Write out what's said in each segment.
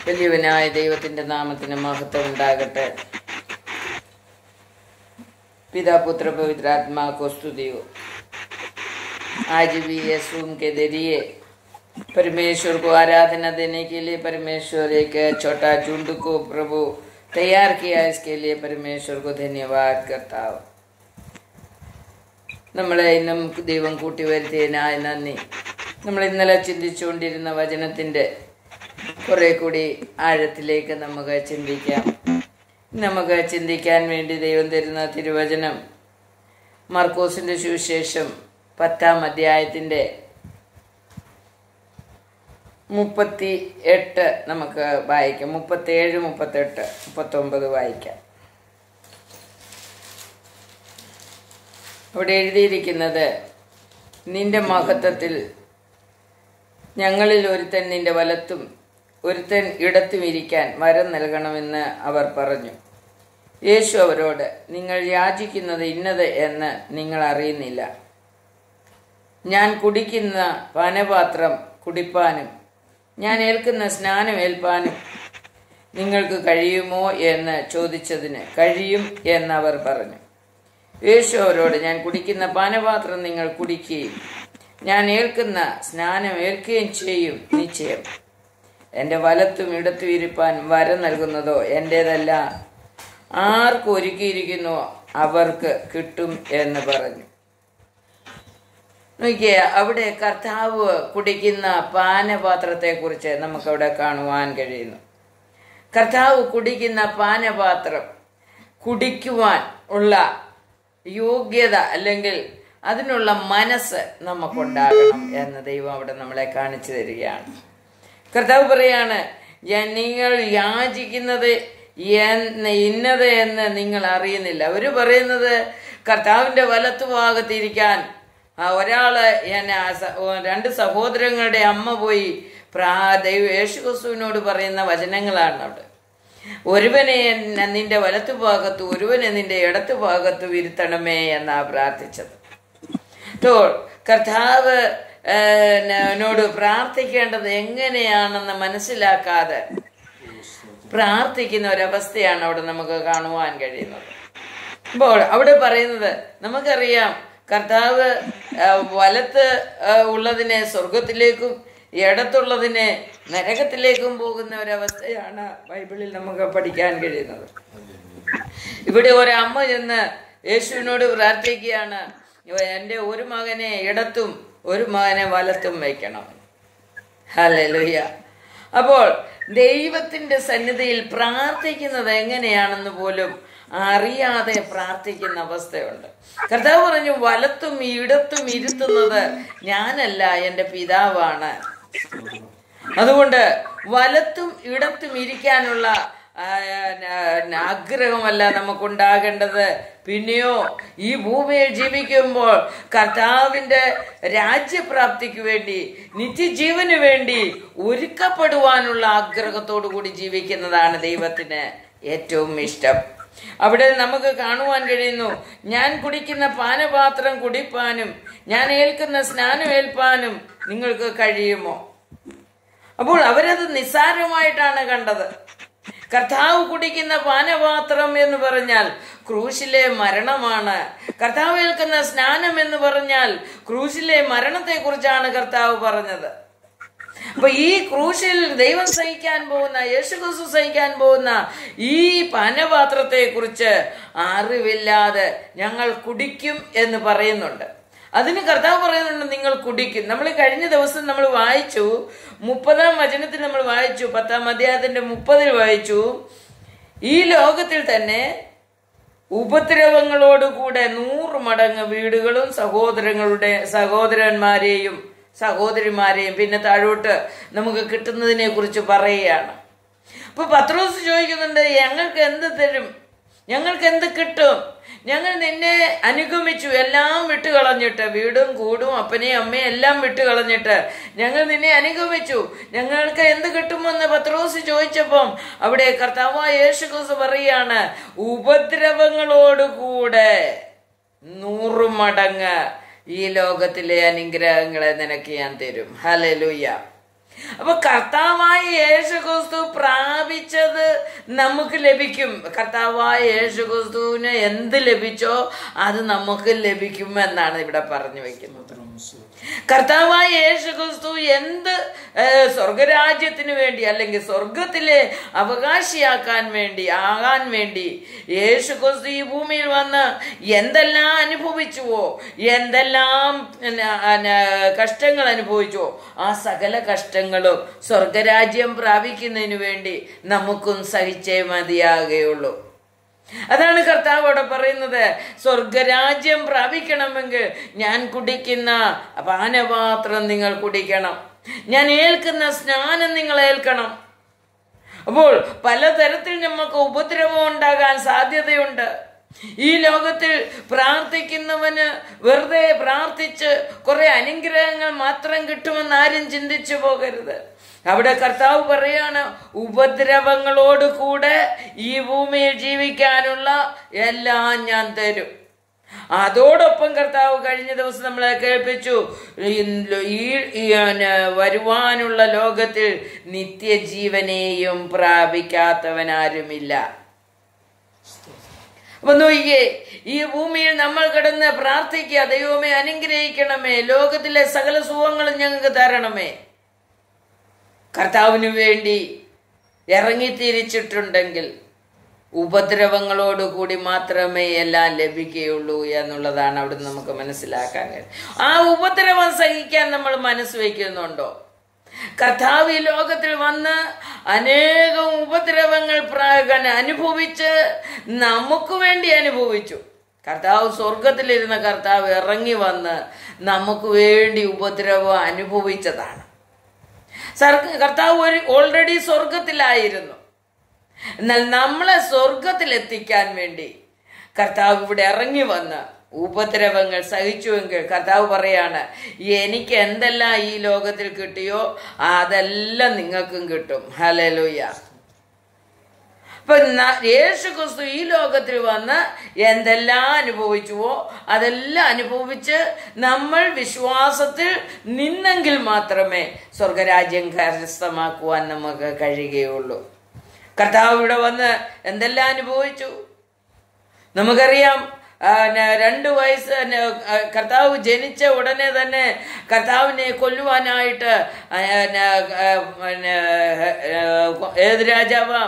വലിയവനായ ദൈവത്തിന്റെ നാമത്തിന് മഹത്വം ഉണ്ടാകട്ടെ पिता पुत्र पवित्र आत्मा को स्तुति हो आज भी यीशु के जरिए परमेश्वर को आराधना देने के लिए परमेश्वर एक छोटा झुंड को प्रभु तैयार किया इसके लिए परमेश्वर को धन्यवाद करता हो നമ്മളെ ഇന്നും ദൈവം കൂട്ടി വരുത്തിയതിനായി നന്ദി നമ്മൾ ഇന്നലെ ചിന്തിച്ചുകൊണ്ടിരുന്ന വചനത്തിൻ്റെ കുറെ കൂടി ആഴത്തിലേക്ക് നമുക്ക് ചിന്തിക്കാം നമുക്ക് ചിന്തിക്കാൻ വേണ്ടി ദൈവം തരുന്ന തിരുവചനം മർക്കോസിന്റെ സുവിശേഷം പത്താം അധ്യായത്തിന്റെ മുപ്പത്തി എട്ട് നമുക്ക് വായിക്കാം മുപ്പത്തി ഏഴ് മുപ്പത്തെട്ട് മുപ്പത്തൊമ്പത് വായിക്കാം അവിടെ എഴുതിയിരിക്കുന്നത് നിന്റെ മഹത്വത്തിൽ ഞങ്ങളിൽ ഒരുത്തൻ നിന്റെ വലത്തും ഒരുത്തൻ ഇടത്തും ഇരിക്കാൻ വരം നൽകണമെന്ന് അവർ പറഞ്ഞു യേശു അവരോട് നിങ്ങൾ യാചിക്കുന്നത് ഇന്നത് എന്ന് നിങ്ങൾ അറിയുന്നില്ല ഞാൻ കുടിക്കുന്ന പാനപാത്രം കുടിപ്പാനും ഞാൻ ഏൽക്കുന്ന സ്നാനം ഏൽപ്പാനും നിങ്ങൾക്ക് കഴിയുമോ എന്ന് ചോദിച്ചതിന് കഴിയും എന്നവർ പറഞ്ഞു യേശു അവരോട് ഞാൻ കുടിക്കുന്ന പാനപാത്രം നിങ്ങൾ കുടിക്കുകയും ഞാൻ ഏൽക്കുന്ന സ്നാനം ഏൽക്കുകയും ചെയ്യും നിശ്ചയം എൻ്റെ വലത്തും ഇടത്തും ഇരിപ്പാൻ വരം നൽകുന്നതോ എൻ്റേതല്ല ആർക്ക് ഒരുക്കിയിരിക്കുന്നുവോ അവർക്ക് കിട്ടും എന്ന് പറഞ്ഞു നോക്കിയേ അവിടെ കർത്താവ് കുടിക്കുന്ന പാനപാത്രത്തെ കുറിച്ച് നമുക്കവിടെ കാണുവാൻ കഴിയുന്നു കർത്താവ് കുടിക്കുന്ന പാനപാത്രം കുടിക്കുവാൻ ഉള്ള യോഗ്യത അല്ലെങ്കിൽ അതിനുള്ള മനസ്സ് നമുക്കുണ്ടാകണം എന്ന് ദൈവം അവിടെ നമ്മളെ കാണിച്ചു തരികയാണ് കർത്താവ് പറയാണ് ഞാൻ നിങ്ങൾ യാചിക്കുന്നത് എന്ന് ഇന്നത് എന്ന് നിങ്ങൾ അറിയുന്നില്ല അവര് പറയുന്നത് കർത്താവിന്റെ വലത്തുഭാഗത്തിരിക്കാൻ ആ ഒരാള് എന്നെ ആ സ- ഓ, രണ്ട് സഹോദരങ്ങളുടെ അമ്മ പോയി പ്രാ ദൈവ യേശുക്രിസ്തുവിനോട് പറയുന്ന വചനങ്ങളാണ് അവിടെ ഒരുവനെ എന്നെ നിന്റെ വലത്തുഭാഗത്ത് ഒരുവനെ നിന്റെ ഇടത്തു ഭാഗത്ത് ഇരുത്തണമേ എന്നാ പ്രാർത്ഥിച്ചത് അപ്പോൾ കർത്താവ് ഏഹ്, എന്നോട് പ്രാർത്ഥിക്കേണ്ടത് എങ്ങനെയാണെന്ന് മനസ്സിലാക്കാതെ പ്രാർത്ഥിക്കുന്ന ഒരവസ്ഥയാണ് അവിടെ നമുക്ക് കാണുവാൻ കഴിയുന്നത് അപ്പോൾ അവിടെ പറയുന്നത് നമുക്കറിയാം കർത്താവ് ആ, വലത്ത് ആ, ഉള്ളതിനെ സ്വർഗത്തിലേക്കും ഇടത്തുള്ളതിനെ നരകത്തിലേക്കും പോകുന്ന ഒരവസ്ഥയാണ് ബൈബിളിൽ നമുക്ക് പഠിക്കാൻ കഴിയുന്നത് ഇവിടെ ഒരമ്മ ചെന്ന് യേശുവിനോട് പ്രാർത്ഥിക്കുകയാണ് എൻ്റെ ഒരു മകനെ ഇടത്തും ഒരു മകനെ വലത്തും വയ്ക്കണം ഹല്ലേലൂയ അപ്പോൾ ദൈവത്തിന്റെ സന്നിധിയിൽ പ്രാർത്ഥിക്കുന്നത് എങ്ങനെയാണെന്ന് പോലും അറിയാതെ പ്രാർത്ഥിക്കുന്ന അവസ്ഥയുണ്ട് കർത്താവ് പറഞ്ഞു വലത്തും ഇടത്തും ഇരുത്തുന്നത് ഞാനല്ല എൻ്റെ പിതാവാണ് അതുകൊണ്ട് വലത്തും ഇടത്തും ഇരിക്കാനുള്ള ആ, ന- ആഗ്രഹമല്ല നമുക്കുണ്ടാകേണ്ടത് പിന്നെയോ ഈ ഭൂമിയിൽ ജീവിക്കുമ്പോൾ കർത്താവിന്റെ രാജ്യപ്രാപ്തിക്ക് വേണ്ടി നിത്യജീവന് വേണ്ടി ഒരുക്കപ്പെടുവാനുള്ള ആഗ്രഹത്തോടു കൂടി ജീവിക്കുന്നതാണ് ദൈവത്തിന് ഏറ്റവും ഇഷ്ടം അവിടെ നമുക്ക് കാണുവാൻ കഴിയുന്നു ഞാൻ കുടിക്കുന്ന പാനപാത്രം കുടിപ്പാനും ഞാൻ ഏൽക്കുന്ന സ്നാനം ഏൽപ്പാനും നിങ്ങൾക്ക് കഴിയുമോ അപ്പോൾ അവരത് നിസ്സാരമായിട്ടാണ് കണ്ടത് കർത്താവ് കുടിക്കുന്ന പാനപാത്രം എന്ന് പറഞ്ഞാൽ ക്രൂശിലെ മരണമാണ് കർത്താവ് ഏൽക്കുന്ന സ്നാനം എന്ന് പറഞ്ഞാൽ ക്രൂശിലെ മരണത്തെക്കുറിച്ചാണ് കർത്താവ് പറഞ്ഞത് അപ്പൊ ഈ ക്രൂശിൽ ദൈവം സഹിക്കാൻ പോകുന്ന യേശുക്രിസ്തു സഹിക്കാൻ പോകുന്ന ഈ പാനപാത്രത്തെ കുറിച്ച് അറിവില്ലാതെ ഞങ്ങൾ കുടിക്കും എന്ന് പറയുന്നുണ്ട് അതിന് കർത്താവ് പറയുന്നുണ്ട് നിങ്ങൾ കുടിക്കും നമ്മൾ കഴിഞ്ഞ ദിവസം നമ്മൾ വായിച്ചു മുപ്പതാം വചനത്തിൽ നമ്മൾ വായിച്ചു പത്താം അധ്യായത്തിന്റെ മുപ്പതിൽ വായിച്ചു ഈ ലോകത്തിൽ തന്നെ ഉപദ്രവങ്ങളോടുകൂടെ നൂറ് മടങ്ങ് വീടുകളും സഹോദരങ്ങളുടെ സഹോദരന്മാരെയും സഹോദരിമാരെയും പിന്നെ താഴോട്ട് നമുക്ക് കിട്ടുന്നതിനെ കുറിച്ച് പറയുകയാണ് അപ്പൊ പത്രോസ് ചോദിക്കുന്നുണ്ട് ഞങ്ങൾക്ക് എന്ത് തരും ഞങ്ങൾക്ക് എന്ത് കിട്ടും ഞങ്ങൾ നിന്നെ അനുഗമിച്ചു എല്ലാം വിട്ടുകളഞ്ഞിട്ട് വീടും കൂടും അപ്പനെയും അമ്മയും എല്ലാം വിട്ടുകളഞ്ഞിട്ട് ഞങ്ങൾ നിന്നെ അനുഗമിച്ചു ഞങ്ങൾക്ക് എന്ത് കിട്ടുമെന്ന് പത്രോസ് ചോദിച്ചപ്പം അവിടെ കർത്താവായ യേശു ക്രിസ്തു പറയാണ് ഉപദ്രവങ്ങളോടുകൂടെ നൂറു മടങ്ങ് ഈ ലോകത്തിലെ അനുഗ്രഹങ്ങളെ നിനക്ക് ഞാൻ തരും ഹലലുയ്യ അപ്പൊ കർത്താവായ യേശു ക്രിസ്തു പ്രാപിച്ചത് നമുക്ക് ലഭിക്കും കർത്താവായ യേശു ക്രിസ്തുവിന് എന്ത് ലഭിച്ചോ അത് നമുക്ക് ലഭിക്കും എന്നാണ് ഇവിടെ പറഞ്ഞു വെക്കുന്നത് കർത്താവായ യേശു ക്രിസ്തു എന്ത് ഏഹ്, സ്വർഗരാജ്യത്തിന് വേണ്ടി അല്ലെങ്കിൽ സ്വർഗത്തിലെ അവകാശിയാക്കാൻ വേണ്ടി ആകാൻ വേണ്ടി യേശു ക്രിസ്തു ഈ ഭൂമിയിൽ വന്ന് എന്തെല്ലാം അനുഭവിച്ചുവോ എന്തെല്ലാം പിന്നെ, പിന്നെ, കഷ്ടങ്ങൾ അനുഭവിച്ചുവോ ആ സകല കഷ്ടങ്ങളും സ്വർഗരാജ്യം പ്രാപിക്കുന്നതിന് വേണ്ടി നമുക്കും സഹിച്ചേ മതിയാകുകയുള്ളൂ അതാണ് കർത്താവ് അവിടെ പറയുന്നത് സ്വർഗരാജ്യം പ്രാപിക്കണമെങ്കിൽ ഞാൻ കുടിക്കുന്ന പാനപാത്രം നിങ്ങൾ കുടിക്കണം ഞാൻ ഏൽക്കുന്ന സ്നാനം നിങ്ങൾ ഏൽക്കണം അപ്പോൾ പലതരത്തിൽ നമുക്ക് ഉപദ്രവം ഉണ്ടാകാൻ സാധ്യതയുണ്ട് ഈ ലോകത്തിൽ പ്രാർത്ഥിക്കുന്നവന് വെറുതെ പ്രാർത്ഥിച്ച് കുറെ അനുഗ്രഹങ്ങൾ മാത്രം കിട്ടുമെന്ന് ആരും ചിന്തിച്ചു പോകരുത് അവിടെ കർത്താവ് പറയാണ് ഉപദ്രവങ്ങളോട് കൂടെ ഈ ഭൂമിയിൽ ജീവിക്കാനുള്ള എല്ലാം ഞാൻ തരും അതോടൊപ്പം കർത്താവ് കഴിഞ്ഞ ദിവസം നമ്മളെ കേൾപ്പിച്ചു ഈ- ഈ ഈ, പിന്നെ, വരുവാനുള്ള ലോകത്തിൽ നിത്യജീവനെയും പ്രാപിക്കാത്തവനാരുമില്ല അപ്പൊ നോക്കിയേ ഈ ഭൂമിയിൽ നമ്മൾ കിടന്ന് പ്രാർത്ഥിക്കുക ദൈവമേ അനുഗ്രഹിക്കണമേ ലോകത്തിലെ സകല സുഖങ്ങളും ഞങ്ങൾക്ക് തരണമേ കർത്താവിന് വേണ്ടി ഇറങ്ങിത്തിരിച്ചിട്ടുണ്ടെങ്കിൽ ഉപദ്രവങ്ങളോടുകൂടി മാത്രമേ എല്ലാം ലഭിക്കുകയുള്ളൂ എന്നുള്ളതാണ് അവിടെ നമുക്ക് മനസ്സിലാക്കാൻ കഴിയും ആ ഉപദ്രവം സഹിക്കാൻ നമ്മൾ മനസ്സ് വയ്ക്കുന്നുണ്ടോ കർത്താവ് ഈ ലോകത്തിൽ വന്ന് അനേകം ഉപദ്രവങ്ങൾ പ്രാ- അനുഭവിച്ച് നമുക്ക് വേണ്ടി അനുഭവിച്ചു കർത്താവ് സ്വർഗത്തിലിരുന്ന കർത്താവ് ഇറങ്ങി വന്ന് നമുക്ക് വേണ്ടി ഉപദ്രവം അനുഭവിച്ചതാണ് സർ- കർത്താവ് ഒരു ഓൾറെഡി സ്വർഗത്തിലായിരുന്നു എന്നാൽ നമ്മളെ സ്വർഗത്തിലെത്തിക്കാൻ വേണ്ടി കർത്താവ് ഇവിടെ ഇറങ്ങി വന്ന് ഉപദ്രവങ്ങൾ സഹിച്ചുവെങ്കിൽ കർത്താവ് പറയാണ് എനിക്ക് എന്തെല്ലാം ഈ ലോകത്തിൽ കിട്ടിയോ അതെല്ലാം നിങ്ങൾക്കും കിട്ടും ഹലലുയ അപ്പൊ ന- യേശു ക്രിസ്തു ഈ ലോകത്തിൽ വന്ന് എന്തെല്ലാം അനുഭവിച്ചുവോ അതെല്ലാം അനുഭവിച്ച് നമ്മൾ വിശ്വാസത്തിൽ നിന്നെങ്കിൽ മാത്രമേ സ്വർഗരാജ്യം കരസ്ഥമാക്കുവാൻ നമുക്ക് കഴിയുകയുള്ളൂ കർത്താവ് ഇവിടെ വന്ന് എന്തെല്ലാം അനുഭവിച്ചു നമുക്കറിയാം ആ, ന- രണ്ട് വയസ്സ് ന- ആ, കർത്താവ് ജനിച്ച ഉടനെ തന്നെ കർത്താവിനെ കൊല്ലുവാനായിട്ട് ആ, ന- ആ, പിന്നെ, ആ, ഏത് രാജാവാ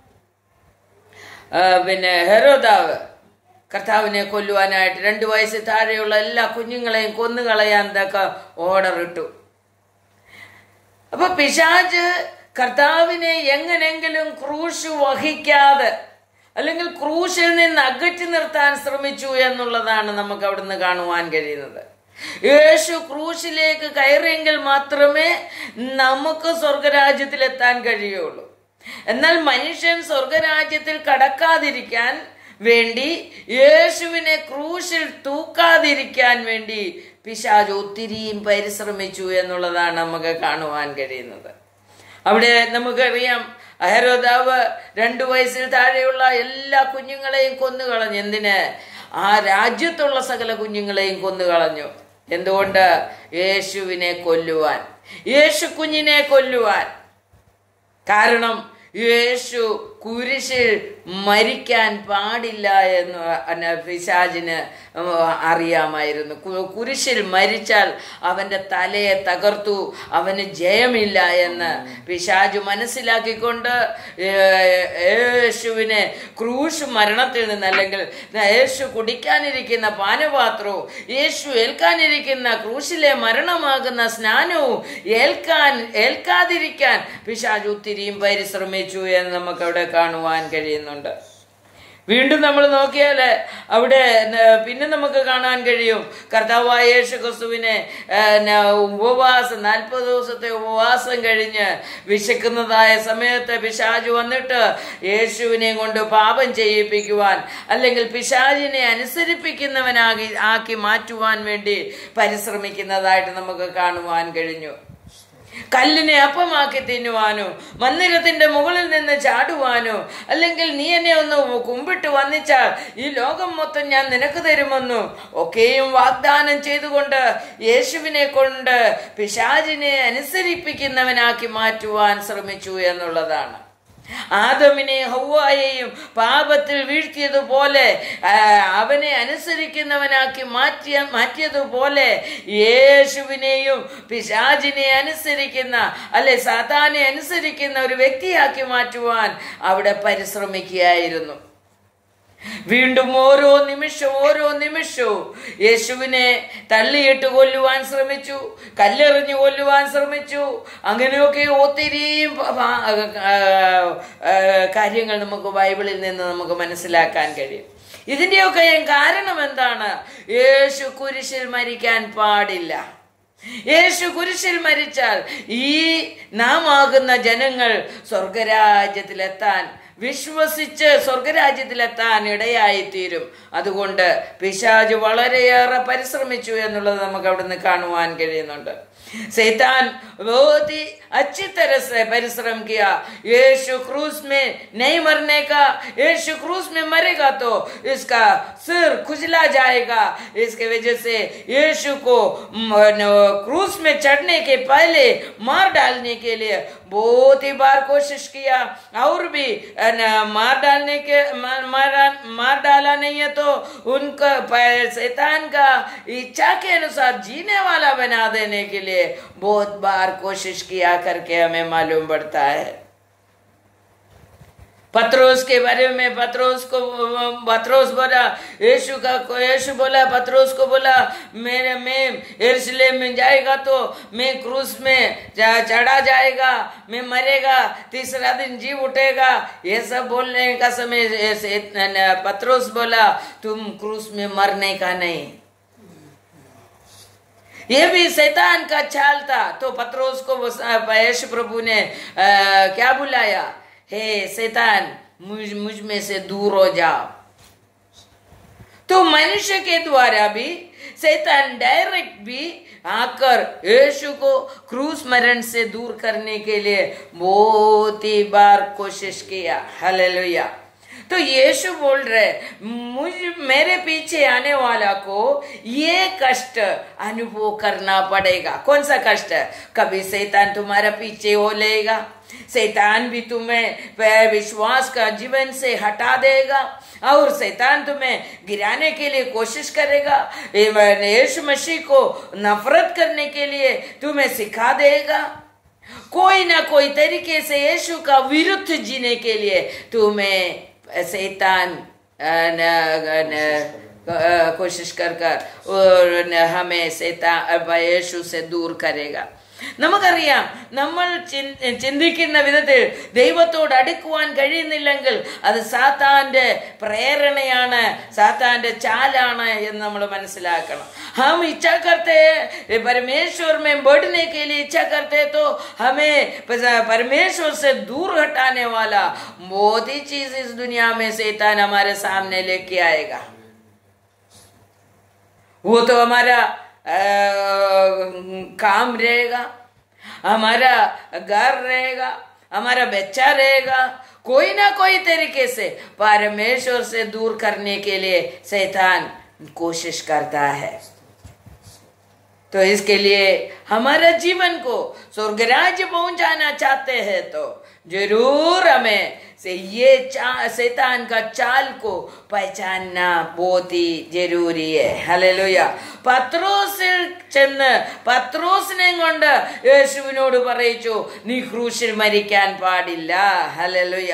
ആ, പിന്നെ ഹെരോദാവ് കർത്താവിനെ കൊല്ലുവാനായിട്ട് രണ്ട് വയസ്സിൽ താഴെയുള്ള എല്ലാ കുഞ്ഞുങ്ങളെയും കൊന്നുകളയാൻ തക്ക ഓർഡർ ഇട്ടു അപ്പൊ പിശാജ് കർത്താവിനെ എങ്ങനെങ്കിലും ക്രൂശ് വഹിക്കാതെ അല്ലെങ്കിൽ ക്രൂശിൽ നിന്ന് അകറ്റി നിർത്താൻ ശ്രമിച്ചു എന്നുള്ളതാണ് നമുക്ക് അവിടുന്ന് കാണുവാൻ കഴിയുന്നത് യേശു ക്രൂശിലേക്ക് കയറിയെങ്കിൽ മാത്രമേ നമുക്ക് സ്വർഗരാജ്യത്തിലെത്താൻ കഴിയുള്ളൂ എന്നാൽ മനുഷ്യൻ സ്വർഗരാജ്യത്തിൽ കടക്കാതിരിക്കാൻ വേണ്ടി യേശുവിനെ ക്രൂശിൽ തൂക്കാതിരിക്കാൻ വേണ്ടി പിശാജ് ഒത്തിരിയും പരിശ്രമിച്ചു എന്നുള്ളതാണ് നമുക്ക് കാണുവാൻ കഴിയുന്നത് അവിടെ നമുക്കറിയാം അഹരോദാവ് രണ്ടു വയസ്സിൽ താഴെയുള്ള എല്ലാ കുഞ്ഞുങ്ങളെയും കൊന്നുകളഞ്ഞു എന്തിന് ആ രാജ്യത്തുള്ള സകല കുഞ്ഞുങ്ങളെയും കൊന്നുകളഞ്ഞു എന്തുകൊണ്ട് യേശുവിനെ കൊല്ലുവാൻ യേശു കുഞ്ഞിനെ കൊല്ലുവാൻ കാരണം യേശു കുരിശിൽ മരിക്കാൻ പാടില്ല എന്ന് അന്ന പിശാചിന് അറിയാമായിരുന്നു കു- കുരിശിൽ മരിച്ചാൽ അവന്റെ തലയെ തകർത്തു അവന് ജയമില്ല എന്ന് പിശാജ് മനസ്സിലാക്കിക്കൊണ്ട് ഏ- യേശുവിനെ ക്രൂശ് മരണത്തിൽ നിന്ന് അല്ലെങ്കിൽ യേശു കുടിക്കാനിരിക്കുന്ന പാനപാത്രവും യേശു ഏൽക്കാനിരിക്കുന്ന ക്രൂശിലെ മരണമാകുന്ന സ്നാനവും ഏൽക്കാൻ ഏൽക്കാതിരിക്കാൻ പിശാജ് ഒത്തിരിയും പരിശ്രമിച്ചു എന്ന് നമുക്ക് അവിടെ കാണുവാൻ കഴിയുന്നുണ്ട് വീണ്ടും നമ്മൾ നോക്കിയാൽ അവിടെ ന- പിന്നെ നമുക്ക് കാണാൻ കഴിയും കർത്താവായ യേശു ക്രിസ്തുവിനെ ആ, ന- ഉപവാസം നാൽപ്പത് ദിവസത്തെ ഉപവാസം കഴിഞ്ഞ് വിശക്കുന്നതായ സമയത്ത് പിശാജ് വന്നിട്ട് യേശുവിനെ കൊണ്ട് പാപം ചെയ്യിപ്പിക്കുവാൻ അല്ലെങ്കിൽ പിശാജിനെ അനുസരിപ്പിക്കുന്നവനാകി ആക്കി മാറ്റുവാൻ വേണ്ടി പരിശ്രമിക്കുന്നതായിട്ട് നമുക്ക് കാണുവാൻ കഴിഞ്ഞു കല്ലിനെ അപ്പമാക്കി തിന്നുവാനോ മന്ദിരത്തിന്റെ മുകളിൽ നിന്ന് ചാടുവാനോ അല്ലെങ്കിൽ നീ എന്നെ ഒന്ന് കുമ്പിട്ട് വന്നിച്ചാൽ ഈ ലോകം മൊത്തം ഞാൻ നിനക്ക് തരുമെന്നു ഒക്കെയും വാഗ്ദാനം ചെയ്തുകൊണ്ട് യേശുവിനെ കൊണ്ട് പിശാചിനെ അനുസരിപ്പിക്കുന്നവനാക്കി മാറ്റുവാൻ ശ്രമിച്ചു എന്നുള്ളതാണ് ആദമിനെ ഹൗവായെയും പാപത്തിൽ വീഴ്ത്തിയതുപോലെ ആ, അവനെ അനുസരിക്കുന്നവനാക്കി മാറ്റിയ മാറ്റിയതുപോലെ യേശുവിനെയും പിശാചിനെ അനുസരിക്കുന്ന അല്ലെ സാത്താനെ അനുസരിക്കുന്ന ഒരു വ്യക്തിയാക്കി മാറ്റുവാൻ അവിടെ പരിശ്രമിക്കുകയായിരുന്നു വീണ്ടും ഓരോ നിമിഷവും ഓരോ നിമിഷവും യേശുവിനെ തള്ളിയിട്ട് കൊല്ലുവാൻ ശ്രമിച്ചു കല്ലെറിഞ്ഞു കൊല്ലുവാൻ ശ്രമിച്ചു അങ്ങനെയൊക്കെ ഒത്തിരിയും പ- പ- ആ, ആ, കാര്യങ്ങൾ നമുക്ക് ബൈബിളിൽ നിന്ന് നമുക്ക് മനസ്സിലാക്കാൻ കഴിയും ഇതിൻ്റെയൊക്കെ കാരണം എന്താണ് യേശു കുരിശിൽ മരിക്കാൻ പാടില്ല യേശു കുരിശിൽ മരിച്ചാൽ ഈ നാം ആകുന്ന ജനങ്ങൾ സ്വർഗരാജ്യത്തിലെത്താൻ വിശ്വസിച്ച് സ്വർഗരാജ്യത്തിലെത്താൻ ഇടയായിത്തീരും അതുകൊണ്ട് പിശാജ് വളരെയേറെ പരിശ്രമിച്ചു എന്നുള്ളത് നമുക്ക് അവിടുന്ന് കാണുവാൻ കഴിയുന്നുണ്ട് शैतान बहुत ही अच्छी तरह से परिश्रम किया यीशु क्रूस में नहीं मरने का यीशु क्रूस में मरेगा तो इसका सिर खुजला जाएगा इसके वजह से यीशु को म, न, क्रूस में चढ़ने के पहले मार डालने के लिए बहुत ही बार कोशिश किया और भी अ, न, मार डालने के मार मारा मार डाला नहीं है तो उनका प- शैतान का इच्छा के अनुसार जीने वाला बना देने के लिए बहुत बार कोशिश किया करके हमें मालूम पड़ता है पत्रोस के बारे में पत्रोस को पत्रोस बोला यीशु का यीशु बोला पत्रोस को बोला मेरे मैं यरूशलेम में जाएगा तो मैं क्रूस में च- चढ़ा जाएगा मैं मरेगा तीसरा दिन जी उठेगा ये सब बोलने का समय ऐसे- पत्रोस बोला तुम क्रूस में मरने का नहीं ये भी शैतान का चाल था तो पत्रोस को वो स- यीशु प्रभु ने अ, क्या बुलाया हे शैतान मुझ मुझ में से दूर हो जाओ तो मनुष्य के द्वारा भी शैतान डायरेक्ट भी आकर यीशु को क्रूस मरण से दूर करने के लिए बहुत ही बार कोशिश किया हालेलुया तो यीशु बोल रहे मुझ मेरे पीछे आने वाला को ये कष्ट अनुभव करना पड़ेगा कौन सा कष्ट कभी शैतान तुम्हारा पीछे हो लेगा शैतान भी तुम्हें प- विश्वास का जीवन से हटा देगा और शैतान तुम्हें गिराने के लिए कोशिश करेगा एवं यीशु मसीह को नफरत करने के लिए तुम्हें सिखा देगा कोई ना कोई तरीके से यीशु का विरुद्ध जीने के लिए तुम्हें शैतान अ, न- न- अ, कोशिश कर कर और न- हमें शैतान यीशु से दूर करेगा നമുക്കറിയാം നമ്മൾ ചിന്- ചിന്തിക്കുന്ന വിധത്തിൽ ദൈവത്തോട് അടുക്കുവാൻ കഴിയുന്നില്ലെങ്കിൽ അത് സാത്താന്റെ പ്രേരണയാണ് സാത്താന്റെ ചാലാണ് എന്ന് നമ്മൾ മനസ്സിലാക്കണം हम इच्छा करते हैं परमेश्वर में बढ़ने के लिए इच्छा करते हैं तो हमें परमेश्वर से दूर हटाने वाला बहुत ही चीज इस दुनिया में शैतान हमारे सामने लेके आएगा वो तो हमारा अ, काम रहेगा हमारा घर रहेगा हमारा बच्चा रहेगा कोई ना कोई तरीके से परमेश्वर से दूर करने के लिए शैतान कोशिश करता है तो इसके लिए हमारा जीवन को स्वर्गराज्य पहुंचाना चाहते हैं तो जरूर हमें से ये चा शैतान का चाल को पहचानना बहुत ही जरूरी है ഹല്ലേലൂയ പത്രോസിൽ ചെന്ന് പത്രോസിനെ കൊണ്ട് യേശുവിനോട് പറയിച്ചു നീ ക്രൂശിൽ മരിക്കാൻ പാടില്ല ഹല്ലേലൂയ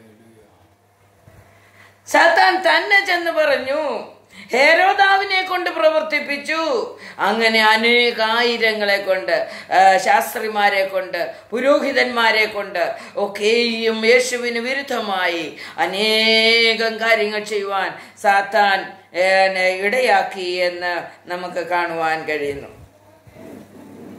സാത്താൻ തന്നെ ചെന്ന് പറഞ്ഞു ഹേരോദാവിനെ കൊണ്ട് പ്രവർത്തിപ്പിച്ചു അങ്ങനെ അനേകായിരങ്ങളെ കൊണ്ട് ആ, ശാസ്ത്രിമാരെ കൊണ്ട് പുരോഹിതന്മാരെ കൊണ്ട് ഒക്കെയും യേശുവിന് വിരുദ്ധമായി അനേകം കാര്യങ്ങൾ ചെയ്യുവാൻ സാത്താൻ ഏ, ഇടയാക്കി എന്ന് നമുക്ക് കാണുവാൻ കഴിയുന്നു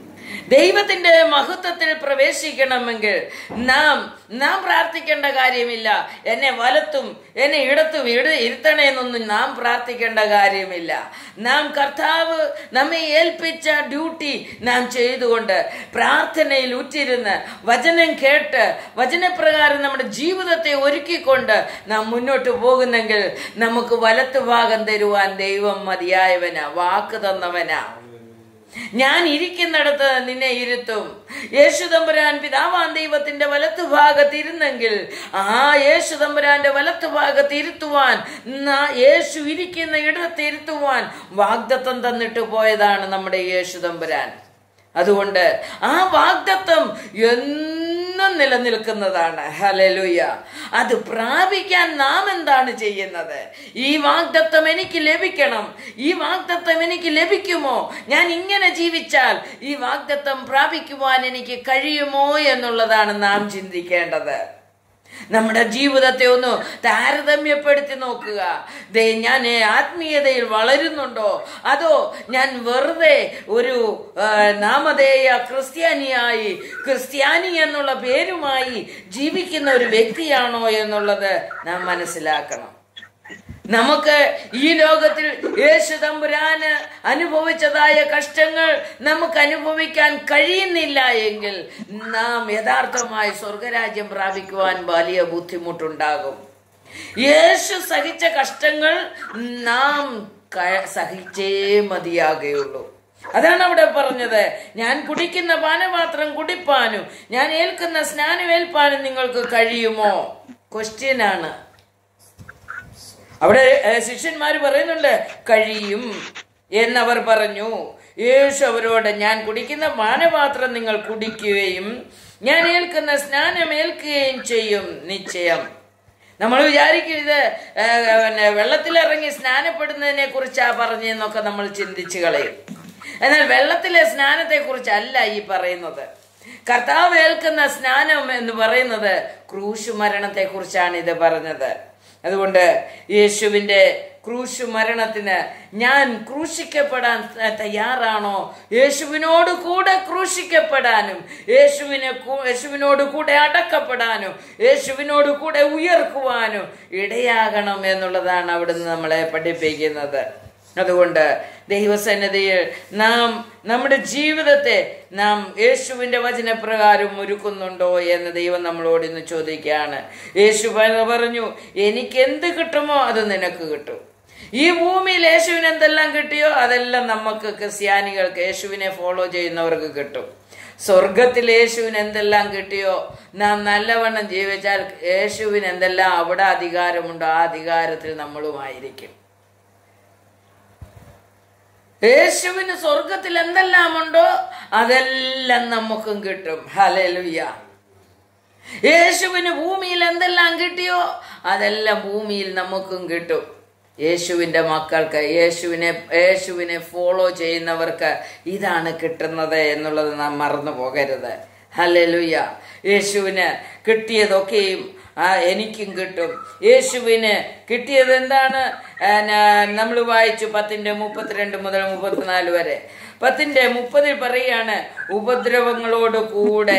ദൈവത്തിന്റെ മഹത്വത്തിൽ പ്രവേശിക്കണമെങ്കിൽ നാം നാം പ്രാർത്ഥിക്കേണ്ട കാര്യമില്ല എന്നെ വലത്തും എന്നെ ഇടത്തും ഇട ഇരുത്തണേന്നൊന്നും നാം പ്രാർത്ഥിക്കേണ്ട കാര്യമില്ല നാം കർത്താവ് നമ്മെ ഏൽപ്പിച്ച ഡ്യൂട്ടി നാം ചെയ്തുകൊണ്ട് പ്രാർത്ഥനയിൽ ഉറ്റിരുന്ന് വചനം കേട്ട് വചനപ്രകാരം നമ്മുടെ ജീവിതത്തെ ഒരുക്കിക്കൊണ്ട് നാം മുന്നോട്ട് പോകുന്നെങ്കിൽ നമുക്ക് വലത്ത് ഭാഗം തരുവാൻ ദൈവം മതിയായവനാ വാക്ക് തന്നവനാ ഞാൻ ഇരിക്കുന്നിടത്ത് നിന്നെ ഇരുത്തും യേശു തമ്പുരാൻ പിതാവാൻ ദൈവത്തിന്റെ വലത്തു ഭാഗത്ത് ഇരുന്നെങ്കിൽ ആ യേശു തമ്പുരാന്റെ വലത്തു ഭാഗത്ത് ഇരുത്തുവാൻ ന- യേശു ഇരിക്കുന്ന ഇടത്ത് ഇരുത്തുവാൻ വാഗ്ദത്തം തന്നിട്ട് പോയതാണ് നമ്മുടെ യേശു തമ്പുരാൻ അതുകൊണ്ട് ആ വാഗ്ദത്തം എന്നും നിലനിൽക്കുന്നതാണ് ഹലലുയ അത് പ്രാപിക്കാൻ നാം എന്താണ് ചെയ്യുന്നത് ഈ വാഗ്ദത്തം എനിക്ക് ലഭിക്കണം ഈ വാഗ്ദത്തം എനിക്ക് ലഭിക്കുമോ ഞാൻ ഇങ്ങനെ ജീവിച്ചാൽ ഈ വാഗ്ദത്തം പ്രാപിക്കുവാൻ എനിക്ക് കഴിയുമോ എന്നുള്ളതാണ് നാം ചിന്തിക്കേണ്ടത് നമ്മുടെ ജീവിതത്തെ ഒന്ന് താരതമ്യപ്പെടുത്തി നോക്കുക ദേ ഞാൻ ആത്മീയതയിൽ വളരുന്നുണ്ടോ അതോ ഞാൻ വെറുതെ ഒരു ആ, നാമധേയ ക്രിസ്ത്യാനിയായി ക്രിസ്ത്യാനി എന്നുള്ള പേരുമായി ജീവിക്കുന്ന ഒരു വ്യക്തിയാണോ എന്നുള്ളത് നാം മനസ്സിലാക്കണം നമുക്ക് ഈ ലോകത്തിൽ യേശു തമ്പുരാന് അനുഭവിച്ചതായ കഷ്ടങ്ങൾ നമുക്ക് അനുഭവിക്കാൻ കഴിയുന്നില്ല എങ്കിൽ നാം യഥാർത്ഥമായി സ്വർഗരാജ്യം പ്രാപിക്കുവാൻ വലിയ ബുദ്ധിമുട്ടുണ്ടാകും യേശു സഹിച്ച കഷ്ടങ്ങൾ നാം ക- സഹിച്ചേ മതിയാകുകയുള്ളൂ അതാണ് അവിടെ പറഞ്ഞത് ഞാൻ കുടിക്കുന്ന പാനപാത്രം കുടിപ്പാനും ഞാൻ ഏൽക്കുന്ന സ്നാനം ഏൽപ്പാനും നിങ്ങൾക്ക് കഴിയുമോ ക്വസ്റ്റ്യൻ ആണ് അവിടെ ഏഹ്, ശിഷ്യന്മാര് പറയുന്നുണ്ട് കഴിയും എന്നവർ പറഞ്ഞു യേശു അവരോട് ഞാൻ കുടിക്കുന്ന പാനപാത്രം നിങ്ങൾ കുടിക്കുകയും ഞാൻ ഏൽക്കുന്ന സ്നാനം ഏൽക്കുകയും ചെയ്യും നിശ്ചയം നമ്മൾ വിചാരിക്കും ഇത് ഏഹ്, പിന്നെ വെള്ളത്തിലിറങ്ങി സ്നാനപ്പെടുന്നതിനെ കുറിച്ചാ പറഞ്ഞെന്നൊക്കെ നമ്മൾ ചിന്തിച്ചു കളയും എന്നാൽ വെള്ളത്തിലെ സ്നാനത്തെ കുറിച്ചല്ല ഈ പറയുന്നത് കർത്താവ് ഏൽക്കുന്ന സ്നാനം എന്ന് പറയുന്നത് ക്രൂശു മരണത്തെ കുറിച്ചാണ് ഇത് പറഞ്ഞത് അതുകൊണ്ട് യേശുവിന്റെ ക്രൂശു മരണത്തിന് ഞാൻ ക്രൂശിക്കപ്പെടാൻ തയ്യാറാണോ യേശുവിനോട് കൂടെ ക്രൂശിക്കപ്പെടാനും യേശുവിനെ കൂ- യേശുവിനോട് കൂടെ അടക്കപ്പെടാനും യേശുവിനോട് കൂടെ ഉയർക്കുവാനും ഇടയാകണം എന്നുള്ളതാണ് അവിടുന്ന് നമ്മളെ പഠിപ്പിക്കുന്നത് അതുകൊണ്ട് ദൈവസന്നിധിയിൽ നാം നമ്മുടെ ജീവിതത്തെ നാം യേശുവിന്റെ വചനപ്രകാരം ഒരുക്കുന്നുണ്ടോ എന്ന് ദൈവം നമ്മളോട് ഇന്ന് ചോദിക്കുകയാണ് യേശു പ- പറഞ്ഞു എനിക്ക് എന്ത് കിട്ടുമോ അത് നിനക്ക് കിട്ടും ഈ ഭൂമിയിൽ യേശുവിന് എന്തെല്ലാം കിട്ടിയോ അതെല്ലാം നമുക്ക് ക്രിസ്ത്യാനികൾക്ക് യേശുവിനെ ഫോളോ ചെയ്യുന്നവർക്ക് കിട്ടും സ്വർഗത്തിൽ യേശുവിന് എന്തെല്ലാം കിട്ടിയോ നാം നല്ലവണ്ണം ജീവിച്ചാൽ യേശുവിന് എന്തെല്ലാം അവിടെ അധികാരമുണ്ടോ ആ അധികാരത്തിൽ നമ്മളുമായിരിക്കും യേശുവിന് സ്വർഗത്തിൽ എന്തെല്ലാം ഉണ്ടോ അതെല്ലാം നമുക്കും കിട്ടും ഹലലുയ്യ യേശുവിന് ഭൂമിയിൽ എന്തെല്ലാം കിട്ടിയോ അതെല്ലാം ഭൂമിയിൽ നമുക്കും കിട്ടും യേശുവിന്റെ മക്കൾക്ക് യേശുവിനെ യേശുവിനെ ഫോളോ ചെയ്യുന്നവർക്ക് ഇതാണ് കിട്ടുന്നത് എന്നുള്ളത് നാം മറന്നു പോകരുത് ഹലലുയ്യ യേശുവിന് കിട്ടിയതൊക്കെയും ആ എനിക്കും കിട്ടും യേശുവിന് കിട്ടിയത് എന്താണ് നമ്മൾ വായിച്ചു പത്തിന്റെ മുപ്പത്തിരണ്ട് മുതൽ മുപ്പത്തിനാല് വരെ പത്തിന്റെ മുപ്പതിൽ പറയാണ് ഉപദ്രവങ്ങളോട് കൂടെ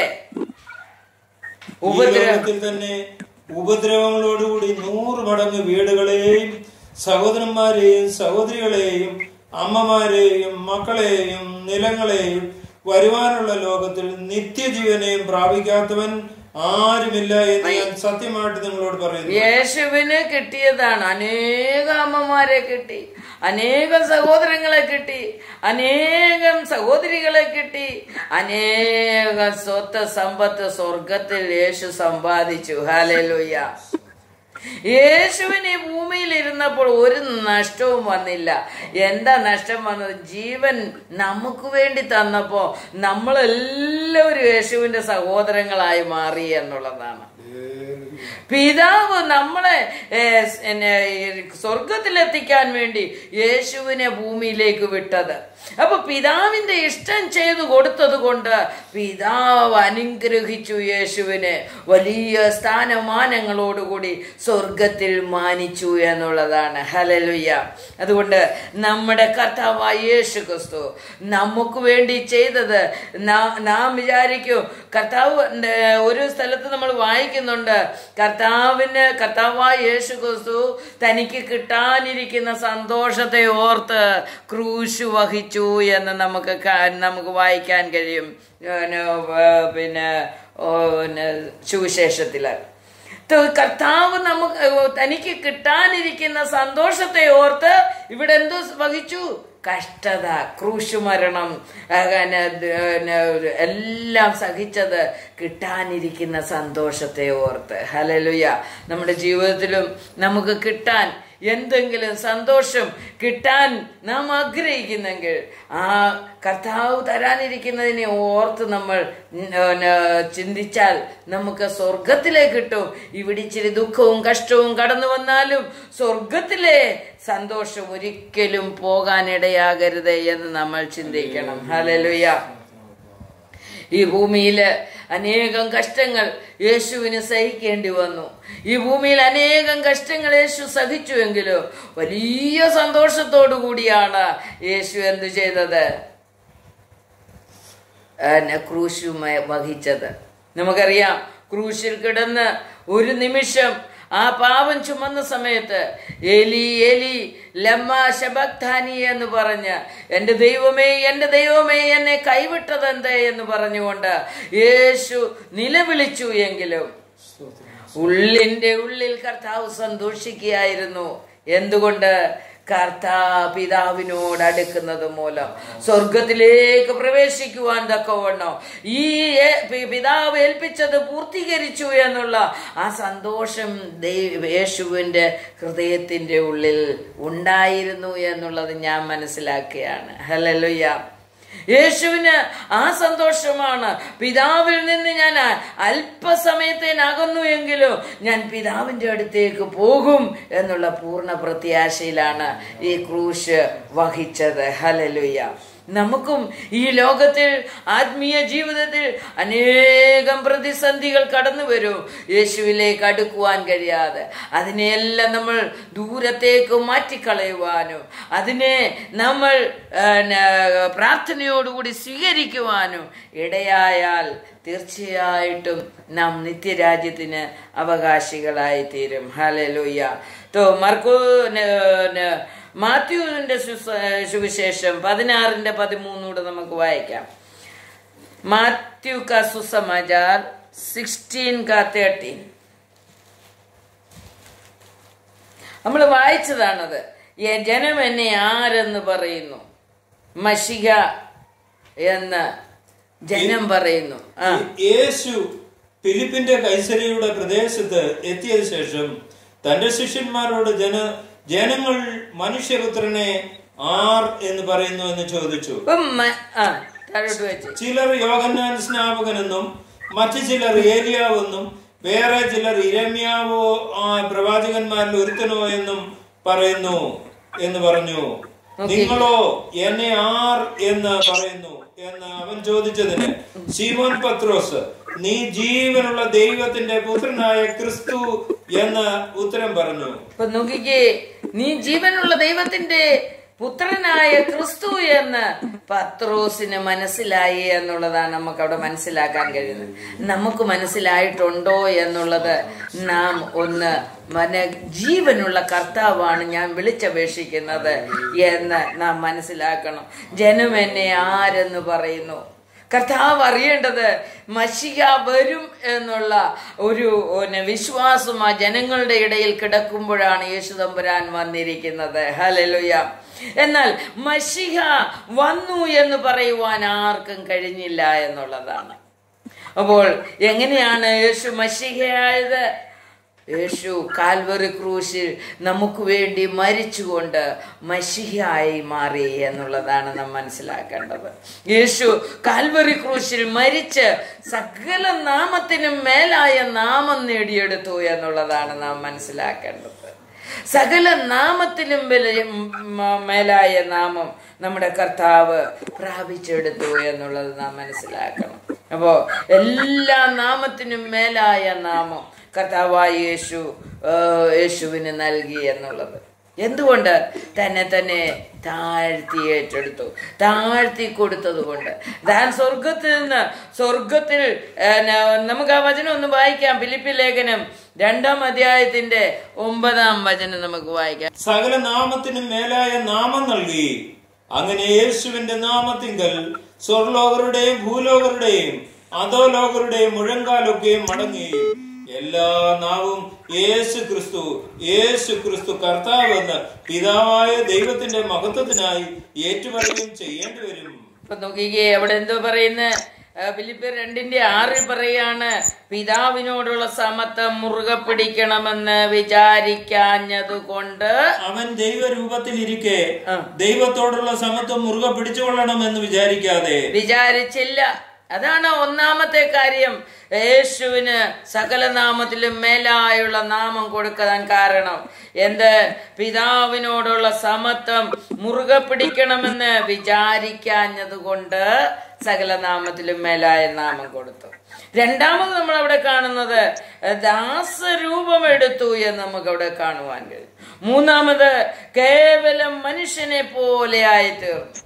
ഈ ഉപദ്രവ ലോകത്തിൽ തന്നെ ഉപദ്രവങ്ങളോടുകൂടി നൂറ് മടങ്ങ് വീടുകളെയും സഹോദരന്മാരെയും സഹോദരികളെയും അമ്മമാരെയും മക്കളെയും നിലങ്ങളെയും വരുവാനുള്ള ലോകത്തിൽ നിത്യജീവനെയും പ്രാപിക്കാത്തവൻ ആരുമില്ല എന്ന് ഞാൻ സത്യമായിട്ട് നിങ്ങളോട് പറയുന്നു യേശുവിന് കിട്ടിയതാണ് അനേക അമ്മമാരെ കിട്ടി അനേകം സഹോദരങ്ങളെ കിട്ടി അനേകം സഹോദരികളെ കിട്ടി അനേകം സ്വത്ത് സമ്പത്ത് സ്വർഗത്തിൽ യേശു സമ്പാദിച്ചു ഹാലലുയ്യ യേശുവിന് ഈ ഭൂമിയിൽ ഇരുന്നപ്പോൾ ഒരു നഷ്ടവും വന്നില്ല എന്താ നഷ്ടം വന്നത് ജീവൻ നമുക്ക് വേണ്ടി തന്നപ്പോ നമ്മളെല്ലാവരും യേശുവിന്റെ സഹോദരങ്ങളായി മാറി എന്നുള്ളതാണ് പിതാവ് നമ്മളെ ഏ, സ്, എന്നെ, ഈ സ്വർഗത്തിലെത്തിക്കാൻ വേണ്ടി യേശുവിനെ ഭൂമിയിലേക്ക് വിട്ടത് അപ്പൊ പിതാവിന്റെ ഇഷ്ടം ചെയ്തു കൊടുത്തത് കൊണ്ട് പിതാവ് അനുഗ്രഹിച്ചു യേശുവിനെ വലിയ സ്ഥാനമാനങ്ങളോടുകൂടി സ്വർഗത്തിൽ മാനിച്ചു എന്നുള്ളതാണ് ഹലലുയ്യ അതുകൊണ്ട് നമ്മുടെ കർത്താവായ യേശു ക്രിസ്തു നമുക്ക് വേണ്ടി ചെയ്തത് നാ- നാം വിചാരിക്കൂ കർത്താവ് ഏർ, ഒരു സ്ഥലത്ത് നമ്മൾ വായിക്കുന്നുണ്ട് കർത്താവിന് കർത്താവായ യേശു ക്രിസ്തു തനിക്ക് കിട്ടാനിരിക്കുന്ന സന്തോഷത്തെ ഓർത്ത് ക്രൂശ് വഹിച്ചു എന്ന് നമുക്ക് കാ- നമുക്ക് വായിക്കാൻ കഴിയും പിന്നെ, ഏർ, പിന്നെ ഓ, പിന്നെ സുവിശേഷത്തില് ത- കർത്താവ് നമുക്ക് ഏർ, തനിക്ക് കിട്ടാനിരിക്കുന്ന സന്തോഷത്തെ ഓർത്ത് ഇവിടെ എന്തോ വഹിച്ചു കഷ്ടത ക്രൂശ് മരണം അങ്ങനെ പിന്നെ എല്ലാം സഹിച്ചത് കിട്ടാനിരിക്കുന്ന സന്തോഷത്തെ ഓർത്ത് ഹലലുയ നമ്മുടെ ജീവിതത്തിലും നമുക്ക് കിട്ടാൻ എന്തെങ്കിലും സന്തോഷം കിട്ടാൻ നാം ആഗ്രഹിക്കുന്നെങ്കിൽ ആ കർത്താവ് തരാനിരിക്കുന്നതിനെ ഓർത്ത് നമ്മൾ ഉം, പിന്നെ ചിന്തിച്ചാൽ നമുക്ക് സ്വർഗത്തിലേക്ക് കിട്ടും ഇവിടെ ഇച്ചിരി ദുഃഖവും കഷ്ടവും കടന്നു വന്നാലും സ്വർഗത്തിലെ സന്തോഷം ഒരിക്കലും പോകാനിടയാകരുത് എന്ന് നമ്മൾ ചിന്തിക്കണം ഹലലുയ ഈ ഭൂമിയിൽ അനേകം കഷ്ടങ്ങൾ യേശുവിന് സഹിക്കേണ്ടി വന്നു ഈ ഭൂമിയിൽ അനേകം കഷ്ടങ്ങൾ യേശു സഹിച്ചുവെങ്കിലും വലിയ സന്തോഷത്തോടു കൂടിയാണ് യേശു എന്തു ചെയ്തത് എന്നെ ക്രൂശുമായി വഹിച്ചത് നമുക്കറിയാം ക്രൂശിൽ കിടന്ന് ഒരു നിമിഷം ആ പാവം ചുമന്ന സമയത്ത് എലി എലി ലമ്മ ശബക്താനി എന്ന് പറഞ്ഞ് എൻ്റെ ദൈവമേ എൻ്റെ ദൈവമേ എന്നെ കൈവിട്ടതെന്ത് എന്ന് പറഞ്ഞുകൊണ്ട് യേശു നിലവിളിച്ചു എങ്കിലും ഉള്ളിന്റെ ഉള്ളിൽ കർത്താവ് സന്തോഷിക്കുകയായിരുന്നു എന്തുകൊണ്ട് കർത്താ പിതാവിനോട് അടുക്കുന്നത് മൂലം സ്വർഗത്തിലേക്ക് പ്രവേശിക്കുവാൻ തക്കവണ്ണം ഈ ഏ- പി- പിതാവ് ഏൽപ്പിച്ചത് പൂർത്തീകരിച്ചു എന്നുള്ള ആ സന്തോഷം ദൈവ- യേശുവിന്റെ ഹൃദയത്തിന്റെ ഉള്ളിൽ ഉണ്ടായിരുന്നു എന്നുള്ളത് ഞാൻ മനസ്സിലാക്കുകയാണ് ഹലലുയ്യ യേശുവിന് ആ സന്തോഷമാണ് പിതാവിൽ നിന്ന് ഞാൻ അ- അല്പസമയത്തേനകന്നു എങ്കിലും ഞാൻ പിതാവിന്റെ അടുത്തേക്ക് പോകും എന്നുള്ള പൂർണ്ണ പ്രത്യാശയിലാണ് ഈ ക്രൂശ് വഹിച്ചത് ഹലലുയ്യ നമുക്കും ഈ ലോകത്തിൽ ആത്മീയ ജീവിതത്തിൽ അനേകം പ്രതിസന്ധികൾ കടന്നു വരും യേശുവിലേക്ക് അടുക്കുവാൻ കഴിയാതെ അതിനെയെല്ലാം നമ്മൾ ദൂരത്തേക്ക് മാറ്റിക്കളയുവാനും അതിനെ നമ്മൾ ആ, ന- പ്രാർത്ഥനയോടുകൂടി സ്വീകരിക്കുവാനും ഇടയായാൽ തീർച്ചയായിട്ടും നാം നിത്യരാജ്യത്തിന് അവകാശികളായി തീരും ഹലലുയ്യ തോ മർക്കോ ന- ന- മാത്യുവിന്റെ സുസ- സുവിശേഷം പതിനാറിന്റെ പതിമൂന്നൂടെ നമുക്ക് വായിക്കാം മാത്യു കാ സുസമാചാർ സിക്സ്റ്റീൻ കാ തേർട്ടീൻ നമ്മൾ വായിച്ചതാണത് "ഏ, ജനം എന്നെ ആരെന്ന് പറയുന്നു മഷിക എന്ന് ജനം പറയുന്നു ആ യേശു ഫിലിപ്പിന്റെ കൈസരിയുടെ പ്രദേശത്ത് എത്തിയതിനു ശേഷം തന്റെ ശിഷ്യന്മാരോട് ജന ജനങ്ങൾ മനുഷ്യപുത്രനെ ആർ എന്ന് പറയുന്നു എന്ന് ചോദിച്ചു ഇപ്പം മ- ആ താഴോട്ട് വെച്ച് ചിലർ യോഹന്നാൻ സ്നാപകനെന്നും മറ്റു ചിലർ ഏലിയാവെന്നും വേറെ ചിലർ ഇരമ്യാവോ ആ പ്രവാചകന്മാരിൽ ഒരുത്തനോ എന്നും പറയുന്നു എന്ന് പറഞ്ഞു നിങ്ങളോ എന്നെ ആർ എന്ന് പറയുന്നു എന്ന് അവൻ ചോദിച്ചതിന് ശിവൻ പത്രോസ് നീ ജീവനുള്ള ദൈവത്തിന്റെ പുത്രനായ ക്രിസ്തു എന്ന് ഉത്തരം പറഞ്ഞു ഇപ്പൊ നോക്കിക്കേ നീ ജീവനുള്ള ദൈവത്തിന്റെ പുത്രനായ ക്രിസ്തു എന്ന് പത്രോസിന് മനസ്സിലായി എന്നുള്ളതാണ് നമുക്ക് അവിടെ മനസ്സിലാക്കാൻ കഴിയുന്നത് നമുക്ക് മനസ്സിലായിട്ടുണ്ടോ എന്നുള്ളത് നാം ഒന്ന് മന ജീവനുള്ള കർത്താവാണ് ഞാൻ വിളിച്ചപേക്ഷിക്കുന്നത് എന്ന് നാം മനസ്സിലാക്കണം ജനം എന്നെ ആരെന്ന് പറയുന്നു കർത്താവ് അറിയേണ്ടത് മഷിക വരും എന്നുള്ള ഒരു പിന്നെ വിശ്വാസം ആ ജനങ്ങളുടെ ഇടയിൽ കിടക്കുമ്പോഴാണ് യേശു തമ്പുരാൻ വന്നിരിക്കുന്നത് ഹലലുയ എന്നാൽ മഷിക വന്നു എന്ന് പറയുവാൻ ആർക്കും കഴിഞ്ഞില്ല എന്നുള്ളതാണ് അപ്പോൾ എങ്ങനെയാണ് യേശു മഷികയായത് യേശു കാൽവറി ക്രൂശിൽ നമുക്ക് വേണ്ടി മരിച്ചുകൊണ്ട് മഷിഹായി മാറി എന്നുള്ളതാണ് നാം മനസ്സിലാക്കേണ്ടത് യേശു കാൽവറി ക്രൂശിൽ മരിച്ച് സകല നാമത്തിനും മേലായ നാമം നേടിയെടുത്തു എന്നുള്ളതാണ് നാം മനസ്സിലാക്കേണ്ടത് സകല നാമത്തിലും വില- മ- മേലായ നാമം നമ്മുടെ കർത്താവ് പ്രാപിച്ചെടുത്തു എന്നുള്ളത് നാം മനസ്സിലാക്കണം അപ്പോ എല്ലാ നാമത്തിനും മേലായ നാമം കർത്താവായ യേശു ആ, യേശുവിന് നൽകി എന്നുള്ളത് എന്തുകൊണ്ട് തന്നെ തന്നെ താഴ്ത്തി ഏറ്റെടുത്തു താഴ്ത്തി കൊടുത്തത് കൊണ്ട് താൻ സ്വർഗത്തിൽ നിന്ന് സ്വർഗത്തിൽ ഏ, ന- നമുക്ക് ആ വചനം ഒന്ന് വായിക്കാം ഫിലിപ്പി ലേഖനം രണ്ടാം അധ്യായത്തിന്റെ ഒമ്പതാം വചനം നമുക്ക് വായിക്കാം സകല നാമത്തിനും മേലായ നാമം നൽകി അങ്ങനെ യേശുവിന്റെ നാമത്തിങ്കൽ സ്വർലോകരുടെയും ഭൂലോകരുടെയും അധോലോകരുടെയും മുഴങ്കാലൊക്കെയും മടങ്ങുകയും എല്ലാ നാവും യേശു ക്രിസ്തു യേശു ക്രിസ്തു കർത്താവ് എന്ന് പിതാവായ ദൈവത്തിന്റെ മഹത്വത്തിനായി ഏറ്റുപറയുകയും ചെയ്യേണ്ടി വരും ഇപ്പൊ നോക്കിക്കേ അവിടെ എന്തോ പറയുന്ന ഫിലിപ്പിയർ രണ്ടിന്റെ ആറിൽ പറയാണ് പിതാവിനോടുള്ള സമത്വം മുറുകെ പിടിക്കണമെന്ന് വിചാരിക്കാഞ്ഞത് കൊണ്ട് അവൻ ദൈവരൂപത്തിൽ ഇരിക്കെ ദൈവത്തോടുള്ള സമത്വം മുറുകെ പിടിച്ചുകൊള്ളണമെന്ന് വിചാരിക്കാതെ വിചാരിച്ചില്ല അതാണ് ഒന്നാമത്തെ കാര്യം യേശുവിന് സകല നാമത്തിലും മേലായുള്ള നാമം കൊടുക്കാൻ കാരണം എന്ത് പിതാവിനോടുള്ള സമത്വം മുറുകെ പിടിക്കണമെന്ന് വിചാരിക്കാഞ്ഞത് കൊണ്ട് സകല നാമത്തിലും മേലായ നാമം കൊടുത്തു രണ്ടാമത് നമ്മൾ അവിടെ കാണുന്നത് ദാസരൂപം എടുത്തു എന്ന് നമുക്ക് അവിടെ കാണുവാൻ കഴിയും മൂന്നാമത് കേവലം മനുഷ്യനെ പോലെയായി തീർന്നു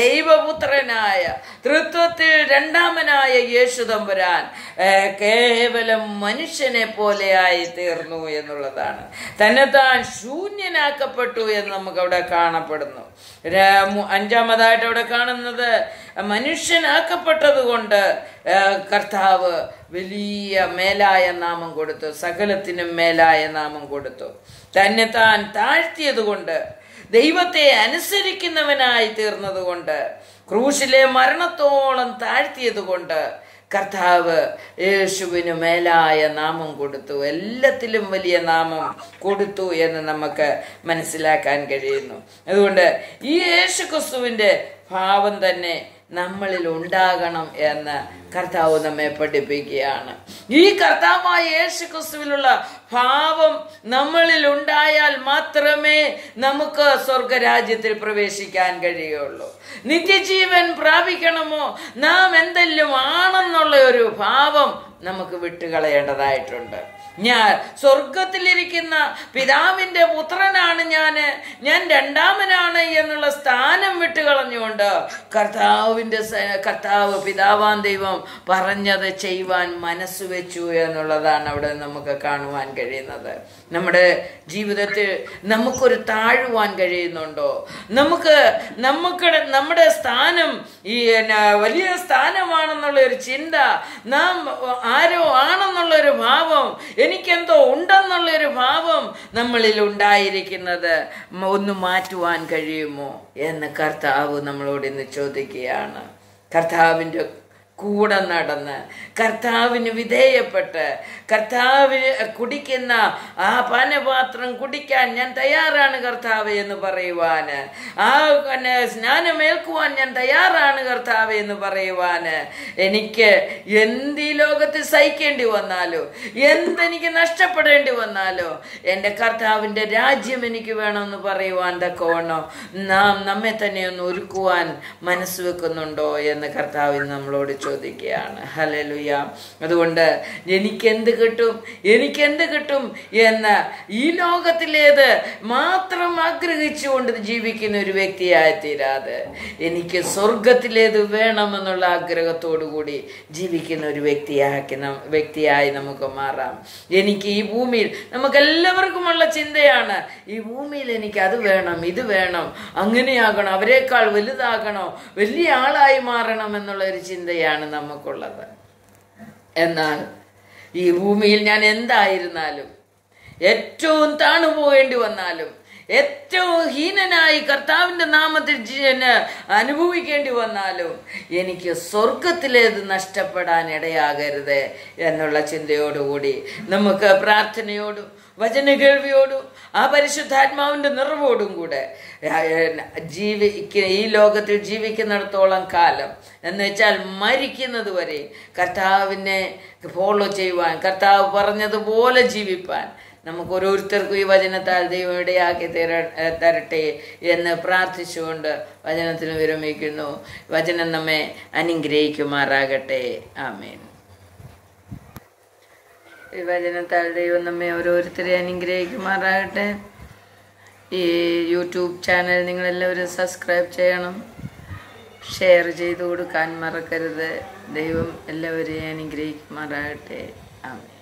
ദൈവപുത്രനായ തൃത്വത്തിൽ രണ്ടാമനായ യേശു തമ്പുരാൻ ഏർ, കേവലം മനുഷ്യനെ പോലെയായി തീർന്നു എന്നുള്ളതാണ് തന്നെ താൻ ശൂന്യനാക്കപ്പെട്ടു എന്ന് നമുക്ക് അവിടെ കാണപ്പെടുന്നു ര- മു- അഞ്ചാമതായിട്ട് അവിടെ കാണുന്നത് മനുഷ്യനാക്കപ്പെട്ടത് കൊണ്ട് ഏർ, കർത്താവ് വലിയ മേലായ നാമം കൊടുത്തു സകലത്തിനും മേലായ നാമം കൊടുത്തു തന്നെ താൻ താഴ്ത്തിയത് കൊണ്ട് ദൈവത്തെ അനുസരിക്കുന്നവനായി തീർന്നതുകൊണ്ട് ക്രൂശിലെ മരണത്തോളം താഴ്ത്തിയത് കൊണ്ട് കർത്താവ് യേശുവിന് മേലായ നാമം കൊടുത്തു എല്ലാത്തിലും വലിയ നാമം കൊടുത്തു എന്ന് നമുക്ക് മനസ്സിലാക്കാൻ കഴിയുന്നു അതുകൊണ്ട് ഈ യേശു ക്രിസ്തുവിന്റെ ഭാവം തന്നെ നമ്മളിൽ ഉണ്ടാകണം എന്ന് കർത്താവ് നമ്മെ പഠിപ്പിക്കുകയാണ് ഈ കർത്താവായ യേശു ക്രിസ്തുവിലുള്ള ഭാവം നമ്മളിൽ ഉണ്ടായാൽ മാത്രമേ നമുക്ക് സ്വർഗരാജ്യത്തിൽ പ്രവേശിക്കാൻ കഴിയുള്ളൂ നിത്യജീവൻ പ്രാപിക്കണമോ നാം എന്തെല്ലാം ആണെന്നുള്ള ഒരു ഭാവം നമുക്ക് വിട്ടുകളയേണ്ടതായിട്ടുണ്ട് ഞാൻ സ്വർഗത്തിലിരിക്കുന്ന പിതാവിന്റെ പുത്രനാണ് ഞാന് ഞാൻ രണ്ടാമനാണ് എന്നുള്ള സ്ഥാനം വിട്ടുകളഞ്ഞുകൊണ്ട് കർത്താവിന്റെ സ- കർത്താവ് പിതാവാൻ ദൈവം പറഞ്ഞത് ചെയ്യുവാൻ മനസ്സ് വെച്ചു എന്നുള്ളതാണ് അവിടെ നമുക്ക് കാണുവാൻ കഴിയുന്നത് നമ്മുടെ ജീവിതത്തിൽ നമുക്കൊരു താഴുവാൻ കഴിയുന്നുണ്ടോ നമുക്ക് നമുക്ക് നമ്മുടെ സ്ഥാനം ഈ എന്നാ, വലിയ സ്ഥാനമാണെന്നുള്ള ഒരു ചിന്ത നാം ആരോ ആണെന്നുള്ള ഒരു ഭാവം എനിക്കെന്തോ ഉണ്ടെന്നുള്ള ഒരു ഭാവം നമ്മളിൽ ഉണ്ടായിരിക്കുന്നത് മ- ഒന്ന് മാറ്റുവാൻ കഴിയുമോ എന്ന് കർത്താവ് നമ്മളോട് ഇന്ന് ചോദിക്കുകയാണ് കർത്താവിൻ്റെ കൂടെ നടന്ന് കർത്താവിന് വിധേയപ്പെട്ട് കർത്താവിന് കുടിക്കുന്ന ആ പാനപാത്രം കുടിക്കാൻ ഞാൻ തയ്യാറാണ് കർത്താവ് എന്ന് പറയുവാന് ആ പിന്നെ സ്നാനമേൽക്കുവാൻ ഞാൻ തയ്യാറാണ് കർത്താവ് എന്ന് പറയുവാന് എനിക്ക് എന്ത് ഈ ലോകത്തിൽ സഹിക്കേണ്ടി വന്നാലോ എന്തെനിക്ക് നഷ്ടപ്പെടേണ്ടി വന്നാലോ എൻ്റെ കർത്താവിൻ്റെ രാജ്യം എനിക്ക് വേണമെന്ന് പറയുവാൻ തക്കവണ്ണോ നാം നമ്മെ തന്നെ ഒന്ന് ഒരുക്കുവാൻ മനസ്സ് വെക്കുന്നുണ്ടോ എന്ന് കർത്താവ് ഇന്ന് നമ്മളോട് ചോദിക്കുകയാണ് ഹലലുയ അതുകൊണ്ട് എനിക്കെന്ത് കിട്ടും എനിക്കെന്ത് കിട്ടും എന്ന് ഈ ലോകത്തിലേത് മാത്രം ആഗ്രഹിച്ചുകൊണ്ട് ജീവിക്കുന്ന ഒരു വ്യക്തിയായി തീരാതെ എനിക്ക് സ്വർഗത്തിലേത് വേണമെന്നുള്ള ആഗ്രഹത്തോടു കൂടി ജീവിക്കുന്ന ഒരു വ്യക്തിയാക്കി നം- വ്യക്തിയായി നമുക്ക് മാറാം എനിക്ക് ഈ ഭൂമിയിൽ നമുക്ക് എല്ലാവർക്കുമുള്ള ചിന്തയാണ് ഈ ഭൂമിയിൽ എനിക്ക് അത് വേണം ഇത് വേണം അങ്ങനെയാകണം അവരെക്കാൾ വലുതാകണോ വലിയ ആളായി മാറണം എന്നുള്ള ഒരു ചിന്തയാണ് നമുക്കുള്ളത് എന്നാൽ ഈ ഭൂമിയിൽ ഞാൻ എന്തായിരുന്നാലും ഏറ്റവും താണു പോകേണ്ടി വന്നാലും ഏറ്റവും ഹീനനായി കർത്താവിൻ്റെ നാമത്തിൽ ജീവന് അനുഭവിക്കേണ്ടി വന്നാലും എനിക്ക് സ്വർഗത്തിലേത് നഷ്ടപ്പെടാൻ ഇടയാകരുത് എന്നുള്ള ചിന്തയോടുകൂടി നമുക്ക് പ്രാർത്ഥനയോടും വചന കേൾവിയോടും ആ പരിശുദ്ധാത്മാവിൻ്റെ നിറവോടും കൂടെ ജീവിക്ക ഈ ലോകത്തിൽ ജീവിക്കുന്നിടത്തോളം കാലം എന്ന് വെച്ചാൽ മരിക്കുന്നത് വരെ കർത്താവിനെ ഫോളോ ചെയ്യുവാൻ കർത്താവ് പറഞ്ഞതുപോലെ ജീവിപ്പാൻ നമുക്ക് ഓരോരുത്തർക്കും ഈ വചനത്താൽ ദൈവം ഇടയാക്കി തര തരട്ടെ എന്ന് പ്രാർത്ഥിച്ചുകൊണ്ട് വചനത്തിന് വിരമിക്കുന്നു വചനം നമ്മെ അനുഗ്രഹിക്കുമാറാകട്ടെ ആമേൻ ഈ വചനത്താൽ ദൈവം നമ്മെ ഓരോരുത്തരെ അനുഗ്രഹിക്കുമാറാകട്ടെ ഈ യൂട്യൂബ് ചാനൽ നിങ്ങളെല്ലാവരും സബ്സ്ക്രൈബ് ചെയ്യണം ഷെയർ ചെയ്ത് കൊടുക്കാൻ മറക്കരുത് ദൈവം എല്ലാവരെയും അനുഗ്രഹിക്കുമാറാകട്ടെ ആമേൻ